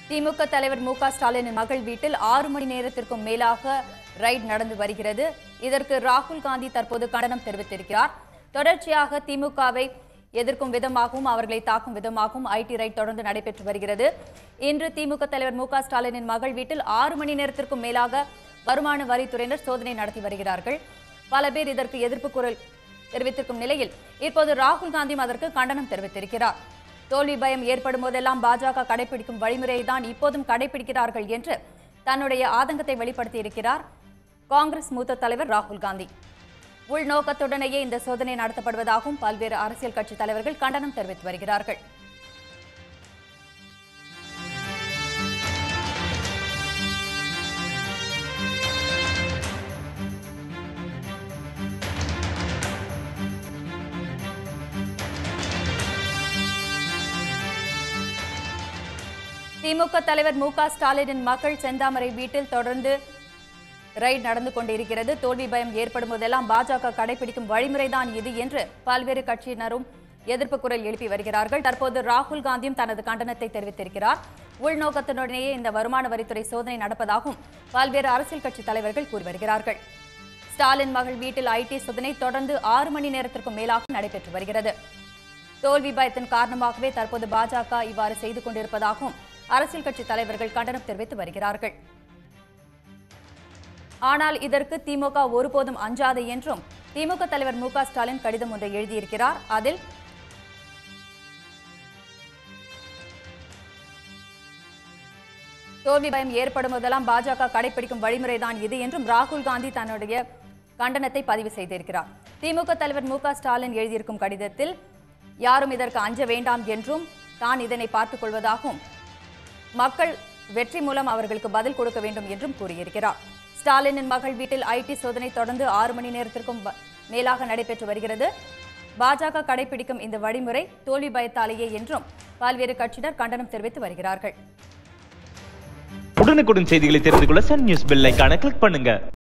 திமுக தலைவர் மு க ஸ்டாலினின் மகள் வீட்டில் ஆறு மணி நேரத்திற்கும் மேலாக ரைட் நடந்து வருகிறது இதற்கு ராகுல் காந்தி தற்போது கண்டனம் தெரிவித்திருக்கிறார் தொடர்ச்சியாக திமுகவை எதிர்க்கும் விதமாகவும் அவர்களை தாக்கும் விதமாகவும் ஐடி ரைட் தொடர்ந்து நடைபெற்று வருகிறது இன்று திமுக தலைவர் மு க ஸ்டாலினின் மகள் வீட்டில் ஆறு மணி நேரத்திற்கும் மேலாக வருமான வரித்துறையினர் சோதனை நடத்தி வருகிறார்கள் பல பேர் இதற்கு எதிர்ப்பு குரல் தெரிவித்திருக்கும் நிலையில் இப்போது ராகுல் காந்தியும் அதற்கு கண்டனம் தெரிவித்திருக்கிறார் தோல்வி பயம் ஏற்படும் போதெல்லாம் பாஜக கடைபிடிக்கும் வழிமுறையை தான் இப்போதும் கடைபிடிக்கிறார்கள் என்று தன்னுடைய ஆதங்கத்தை வெளிப்படுத்தியிருக்கிறார் காங்கிரஸ் மூத்த தலைவர் ராகுல் காந்தி உள்நோக்கத்துடனேயே இந்த சோதனை நடத்தப்படுவதாகவும் பல்வேறு அரசியல் கட்சி தலைவர்கள் கண்டனம் தெரிவித்து வருகிறார்கள் திமுக தலைவர் மு க ஸ்டாலினின் மகள் செந்தாமரை வீட்டில் தொடர்ந்து ரைட் நடந்து கொண்டிருக்கிறது தோல்வி பயம் ஏற்படும் போதெல்லாம் பாஜக கடைபிடிக்கும் வழிமுறைதான் இது என்று பல்வேறு கட்சியினரும் எதிர்ப்பு குரல் எழுப்பி வருகிறார்கள் தற்போது ராகுல் காந்தியும் தனது கண்டனத்தை தெரிவித்திருக்கிறார் உள்நோக்கத்தினுடனேயே இந்த வருமான வரித்துறை சோதனை நடப்பதாகவும் பல்வேறு அரசியல் கட்சி தலைவர்கள் கூறி வருகிறார்கள் ஸ்டாலின் மகள் வீட்டில் ஐடி சோதனை தொடர்ந்து ஆறு மணி நேரத்திற்கும் மேலாக நடைபெற்று வருகிறது தோல்வி பயத்தின் காரணமாகவே தற்போது பாஜக இவ்வாறு செய்து கொண்டிருப்பதாகவும் அரசியல் கட்சி தலைவர்கள் கண்டனம் தெரிவித்து வருகிறார்கள் ஆனால் இதற்கு திமுக ஒருபோதும் அஞ்சாது என்றும் திமுக தலைவர் மு க ஸ்டாலின் கடிதம் ஒன்றை எழுதியிருக்கிறார் அதில் தோல்வி பயம் ஏற்படும் போதெல்லாம் பாஜக கடைபிடிக்கும் வழிமுறைதான் இது என்றும் ராகுல் காந்தி தன்னுடைய கண்டனத்தை பதிவு செய்திருக்கிறார் திமுக தலைவர் மு க ஸ்டாலின் எழுதியிருக்கும் கடிதத்தில் யாரும் இதற்கு அஞ்ச வேண்டாம் என்றும் தான் இதனை பார்த்துக் கொள்வதாகவும் மக்கள் வெற்றி மூலம் அவர்களுக்கு பதில் கொடுக்க வேண்டும் என்றும் கூறியிருக்கிறார் ஸ்டாலினின் மகள் வீட்டில் ஐடி சோதனை தொடர்ந்து ஆறு மணி நேரத்திற்கும் வ- மேலாக நடைபெற்று வருகிறது பாஜக கடைபிடிக்கும் இந்த வழிமுறை தோல்வி பயத்தாலேயே என்றும் பல்வேறு கட்சியினர் கண்டனம் தெரிவித்து வருகிறார்கள் உடனுக்குடன் செய்திகளை தெரிந்து கொள்ள சன் நியூஸ் பெல் ஐகானை கிளிக் பண்ணுங்க